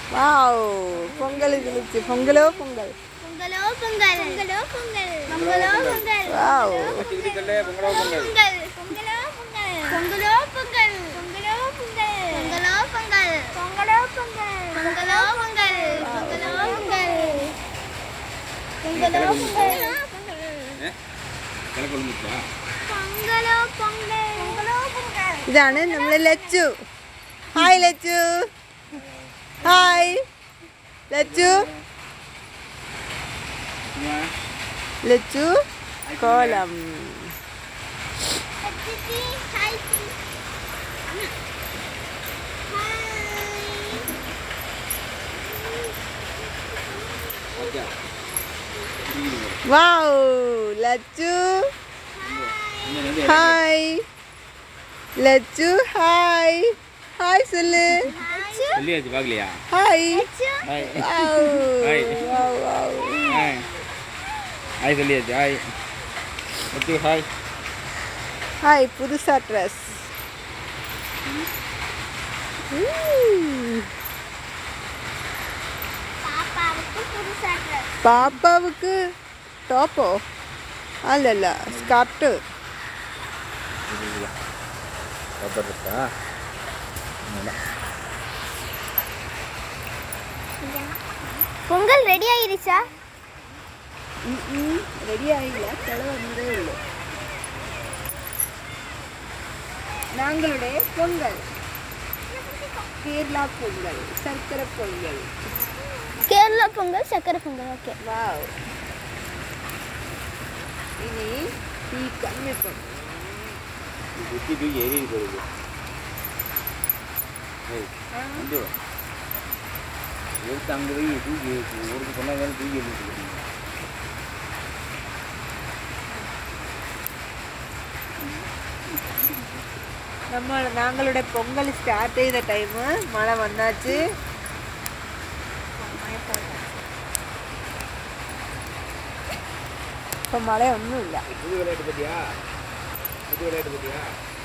Wow Pongal இருந்துச்சு பொங்கலோ பொங்கல் பொங்கலோ பொங்கல் பொங்கலோ பொங்கல் பொங்கலோ பொங்கல் வாவ் பச்சை கல்லு பொங்கலோ பொங்கல் பொங்கல் பொங்கலோ பொங்கல் பொங்கலோ பொங்கல் பொங்கலோ பொங்கல் பொங்கலோ பொங்கல் பொங்கலோ பொங்கல் பொங்கலோ பொங்கல் பொங்கலோ பொங்கல் பொங்கலோ பொங்கல் கிழக்கு வந்துச்சா பொங்கலோ பொங்கல் பொங்கலோ பொங்கல் ഇതാണ് നമ്മളെ ലച്ചു ഹായ് ലച്ചു ഹായ് ലച്ചു ലച്ചു കോലം അച്ചിച്ചി hi okay wow Lachu hi Lachu hi hi சொல்லு சொல்லியாச்சு பார்க்கலையா hi hi wow wow wow hi hi சொல்லியாச்சு ஹாய் ஓகே ஹாய் ഹായ് പുതുസാ ഡ്രസ് പാപ്പാവുക്ക് പുതുസായിട്ട് പാപ്പാവുക്ക് ടോപ്പോ അല്ലല്ല സ്കർട്ട് பார்த்துருக்கா പൊങ്കൽ റെഡി ആയിരിച്ചാ റെഡിയായില്ല ചില വന്നതേ ഉള്ളൂ ഞങ്ങളുടെ പൊങ്കൽ കേരള പൊങ്കൽ ശർക്കര പൊങ്കൽ കേരള പൊങ്കൽ ചക്കര പൊങ്കൽ ഓക്കെ വാവ് ഇനി ഈ കമ്മിപ്പം குத்தி தூக்கி எரி போகுது ஏய் வந்து எடுத்து அங்கே போய் தூக்கி ஒரு சொன்னாங்க தூக்கி எழுதிட்டு நம்ம நாங்களுடைய பொங்கல் ஸ்டார்ட் செய்த டைமு மழை வந்தாச்சு இப்போ மழை ஒன்றும் இல்லை புது விளையாட்டு பத்தியா புது விளையாட்டு பத்தியா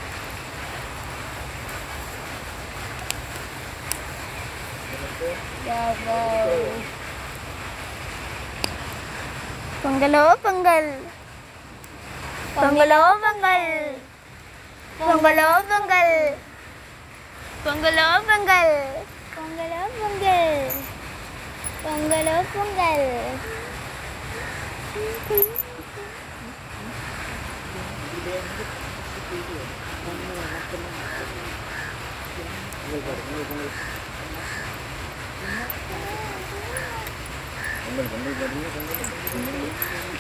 പൊങ്കലോ പൊങ്കൽ പൊങ്കലോ പൊങ്കൽ പൊങ്കലോ പൊങ്കൽ പൊങ്കലോ പൊങ്കൽ പൊങ്കലോ പൊങ്കൽ പൊങ്കലോ പൊങ്കൽ பொங்கல் பொங்கல் பார்த்தீங்கன்னா பொங்கல்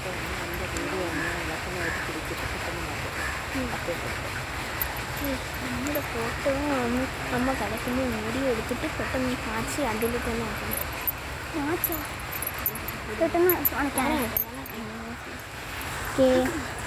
നമ്മുടെ ഫോട്ടോ അമ്മ കിടക്കുന്ന വീഡിയോ എടുത്തിട്ട് പെട്ടെന്ന് കാച്ചി അതിൽ തന്നെ ആക്കണം കാച്ചോ പെട്ടെന്ന് ഉണക്കാനേ ഓക്കേ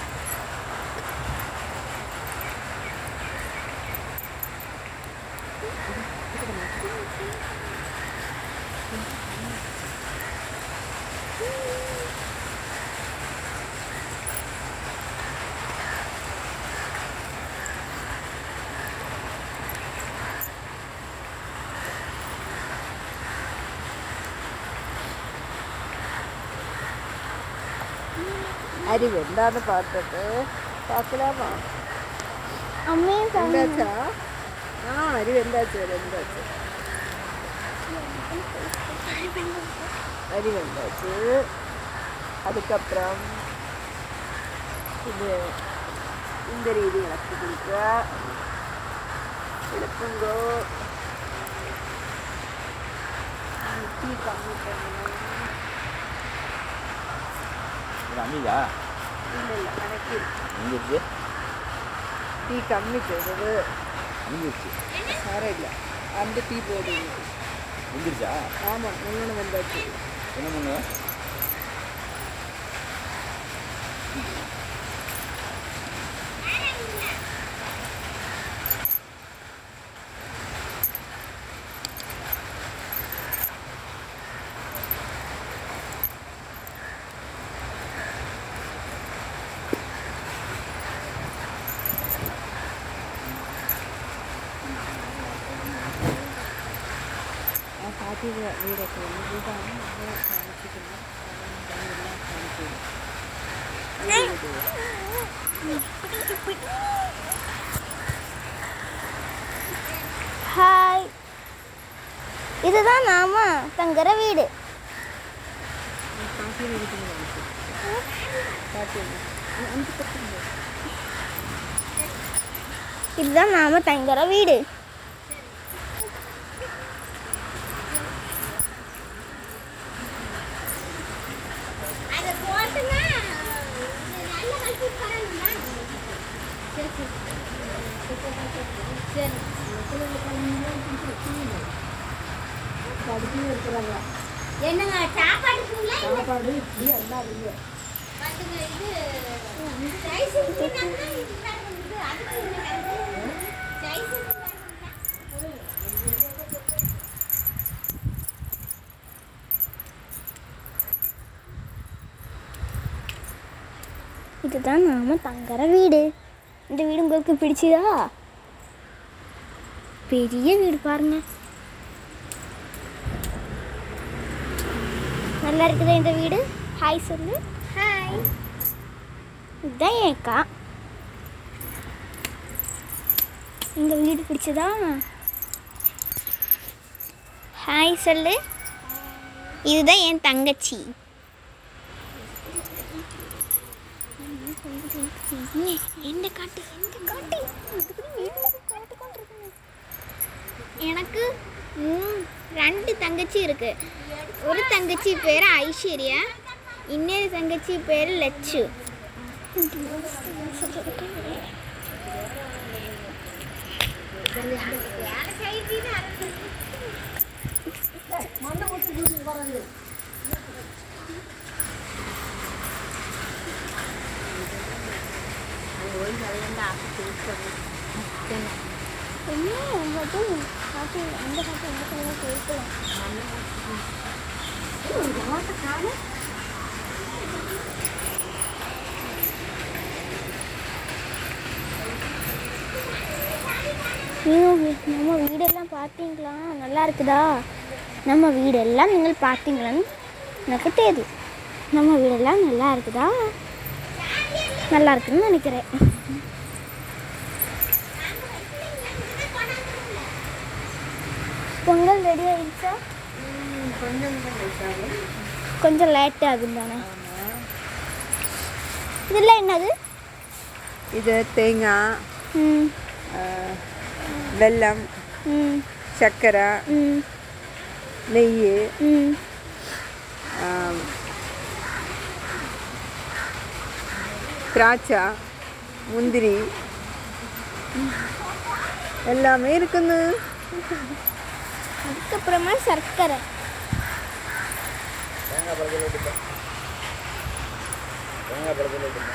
അരി വെന്താന്ന് പാത്തിട്ട് പാക്കലാമോ അമ്മയും എന്താച്ചാ ആ അരി വെന്താച്ചു വെന്താച്ചു അരി വെന്താச்சு அதுக்கப்புறம் இது இந்த ரீதி இழப்பு கொடுக்க இழப்புங்கோ டீ கம்மி பண்ணணும் இது அம்மிதா இல்லை இல்லை கணக்கு அங்கிருச்சு டீ கம்மி செய்தது அங்கிருச்சு சாரமில்லை அந்த டீ போடுங்க எந்திரிச்சா ஆமாம் முன்னூறு வந்தாச்சு என்ன பண்ணு ஆஹா പുതിയ വീടൊക്കെ ഉണ്ട് ഇതാണ് നമ്മളെ താമസിക്കുന്നത് എല്ലാം കാണിക്കുന്നത് ஹாய் இதுதான் நாம தங்குற வீடு കാട്ടിൽ ഇരിക്കുന്ന കാണിക്കും കാട്ടിൽ അഞ്ച് പത്ത് இதுதான் நாம தங்குற வீடு என்னங்க சாப்பாடு സാപ്പാട് ഇഡ്ഡലി എല്ലാം ഇല്ല இதுதான் நாம தங்குற வீடு இந்த வீடு உங்களுக்கு பிடிச்சதா பெரிய வீடு பாருங்க நல்லா இருக்குதா இந்த வீடு ஹாய் சொல்லு ஹாய் இதுதான் என் அக்கா இந்த வீடு பிடிச்சதா ஹாய் சொல்லு இதுதான் என் தங்கச்சி என்ன காட்டு எந்த காட்டு காட்டு கொண்டிருக்கேன் எனக்கு மூ- ரெண்டு தங்கச்சி இருக்கு ஒரு தங்கச்சி பேர் ஐஸ்வர்யா இன்னொரு தங்கச்சி பேர் லட்சு நீங்கள் நம்ம வீடெல்லாம் பார்த்தீங்களா நல்லா இருக்குதா நம்ம வீடெல்லாம் நீங்கள் பார்த்தீங்களான்னு எனக்கு தெரியுது நம்ம வீடெல்லாம் நல்லா இருக்குதா நல்லா இருக்குன்னு நினைக்கிறேன் பொங்கல் ரெடி ஆயிடுச்சா கொஞ்சம் கொஞ்சம் லேட்டாக கொஞ்சம் லேட் ஆகும் தானே இதெல்லாம் என்னது ഇത് തേങ്ങ ம் ആ, വെല്ലം ம் ചക്കര ம் നെയ്യ് ம் ആ, திராட்சை முந்திரி எல்லாமே இருக்குது அதுக்கப்புறமா சர்க்கரை தேங்காய் பழத்தில் விட்டுட்டேன் தேங்காய் பழத்தில் விட்டுட்டேன்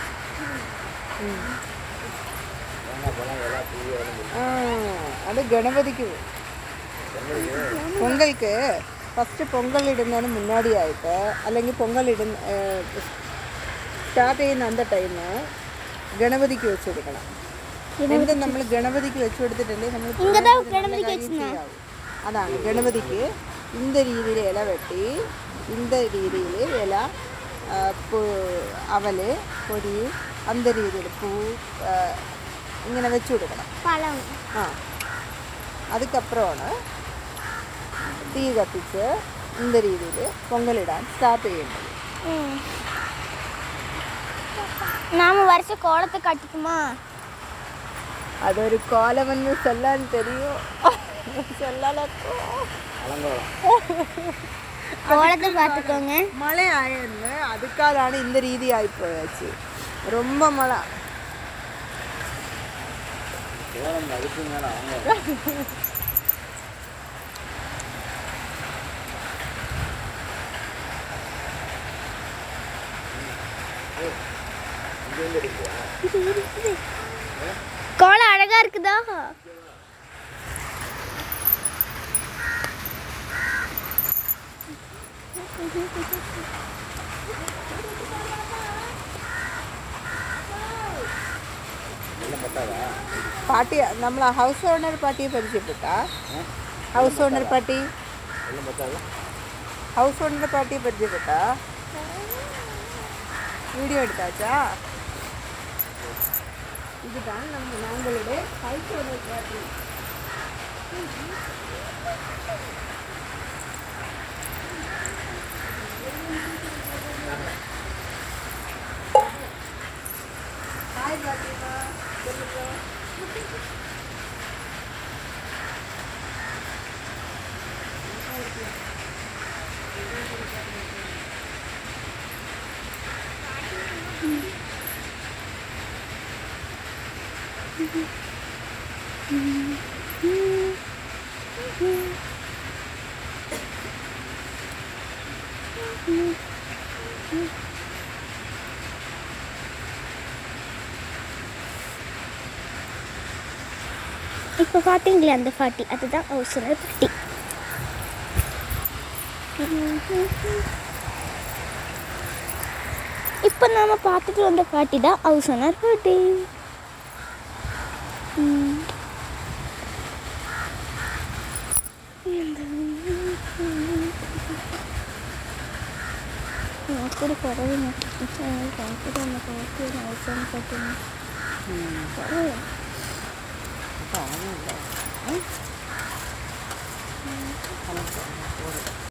தேங்காய் பழம் எல்லாம் தூவி வளர்ந்து ആ, അത് ഗണപതിക്ക് പൊങ്കൽക്ക് ഫസ്റ്റ് പൊങ്കൽ ഇടുന്നതിന് മുന്നാടിയായിട്ട് അല്ലെങ്കിൽ പൊങ്കൽ ഇടുന്ന സ്റ്റാർട്ട് ചെയ്യുന്ന അന്ത ടൈം ഗണപതിക്ക് വെച്ച് കൊടുക്കണം എന്ത് നമ്മൾ ഗണപതിക്ക് വെച്ച് കൊടുത്തിട്ടുണ്ടെങ്കിൽ നമ്മൾ ഇങ്ങതാ നല്ല ഗണപതിക്ക് കാര്യം വെച്ചിരുന്നോ? ചെയ്യാവൂ. അതാണ് ഗണപതിക്ക് இந்த രീതിയിൽ ഇല വെട്ടി இந்த രീതിയിൽ ഇല ആ, പു- അവല് പൊരി அந்த രീതിയിൽ പൂ ആ, ഇങ്ങനെ വെച്ച് കൊടുക്കണം பழம் ആ അതുക്കപ്പുറമാണ് തീ കത്തിച്ച് இந்த രീതിയിൽ പൊങ്കലിടാൻ സ്റ്റാർട്ട് ചെയ്യേണ്ടത് ம் நாம வரைச்ச கோலத்தை காட்டிக்குமா അതൊരു കോലമെന്ന് ചൊല്ലാൻ തെരിയോ ചൊല്ലാലോ அலங்கோலம் கோலத்தை பார்த்துக்கோங்க മഴയായെന്ന് അതുക്കാലാണ് இந்த രീതി ആയിപ്പോയാச்சு ரொம்ப மழை கோலம் அதுக்கு மேலே அவங்க இங்கேருந்து எடுக்கியா கோலம் அழகா இருக்குதா எல்லாம் பத்தாதா പാട്ടി നമ്മൾ ഹൗസ് ഓണർ പാട്ടിയെ പരിചയപ്പെട്ടാ ഹൗസ് ഓണർ പാട്ടി எல்லாம் பத்தாதா ஹவுஸ் ஓனர் பாட்டியை பரிச்சயப்பட்டா வீடியோ எடுத்தாச்சா இதுதான் நம்ம நாங்களுடைய ஹவுஸ் ஓனர் பாட்டி ஹாய் பாட்டிமா சொல்லுங்க இப்போ பார்த்தீங்களே அந்த பாட்டி அதுதான் அவசர பாட்டி இப்போ நாம பார்த்துட்டு வந்த பாட்டி தான் அவசனர் பாட்டி ம். அப்படி பரவாயில்ல கம்ப்யூட்டர் நம்ம பார்த்து அவசரம் பார்த்தீங்க பரவாயில்ல அப்போ அவனும் இல்லை